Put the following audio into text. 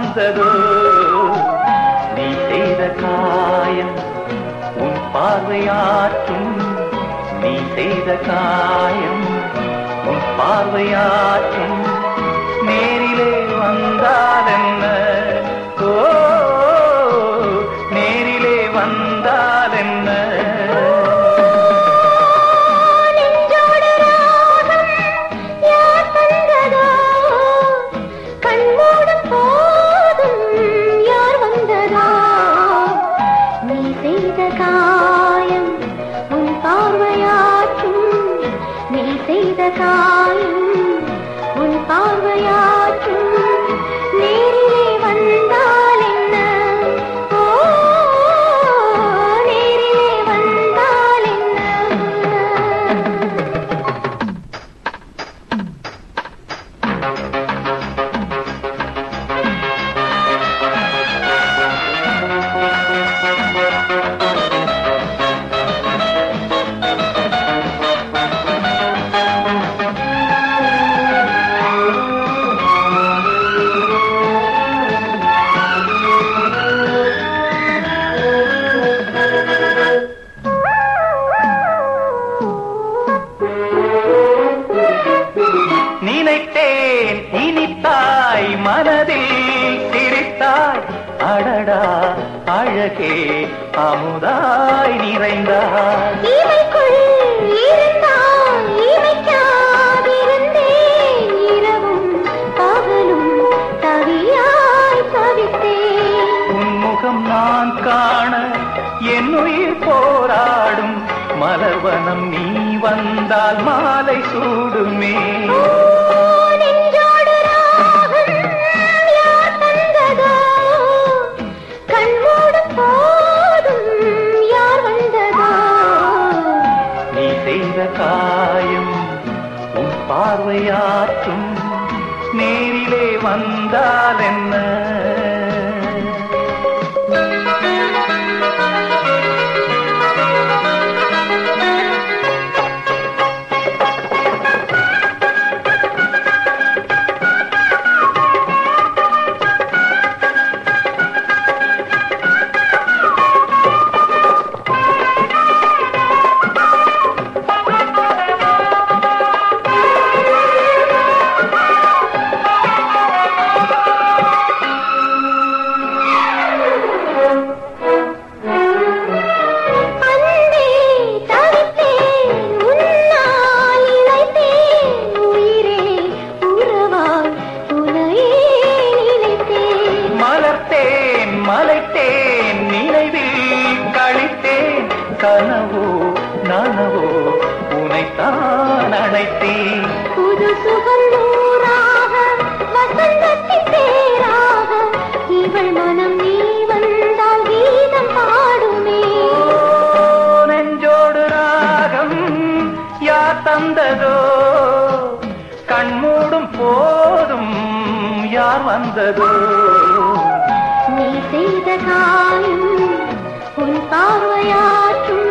வந்ததோ நீ செய்த காயம் உன் பார்வையாற்றும் நீ செய்த காயம் உன் பார்வையாற்றும் நேரிலே வந்தால் என்ன ஓ நேரிலே வந்தால் என்ன நெஞ்சோடு ராகம் யார் தந்ததோ கண்மூடும் போதும் யார் வந்ததோ நீ செய்த காயம் உன் பார்வையாற்றும் நீ செய்த காயம் உன் பார்வையாற்றும் நேரிலே வந்தால் என்ன ஓ நேரிலே வந்தால் என்ன நினைத்தேன் இனித்தாய் மனதில் சிரித்தாய் அடடா அழகே அமுதாய் நிறைந்தாய் இமைக்குள் இருந்தால் இமைக்காதிருந்தேன் இரவும் பகலும் தவியாய் தவித்தேன் உன்முகம் நான் காண என் உயிர் போராடும் மலர்வனம் நீ வந்தால் மாலை சூடுமே ஓ, நெஞ்சோடு ராகம் யார் தந்ததோ? கண்மூடும் போதும் யார் வந்ததோ? நீ செய்த காயம் உன் பார்வையாற்றும் நேரிலே வந்தால் என்ன அன்பே தவித்தேன் உன்னால் இழைத்தேன் உயிரே உறவாய் உனையே நினைத்தேன் மலர்த்தேன் மலைத்தேன் நினைவில் கழித்தேன் கனவோ நனவோ உனைத்தான் அழைத்தேன் புது சுகம் நூறாக வசந்தத்தின் தேராக இவள் மனம் நீ வந்தால் கீதம் பாடுமே ஓ, நெஞ்சோடு ராகம் யார் தந்ததோ கண்மூடும் போதும் யார் வந்ததோ நீ செய்த காயம் உன் பார்வையாற்றும்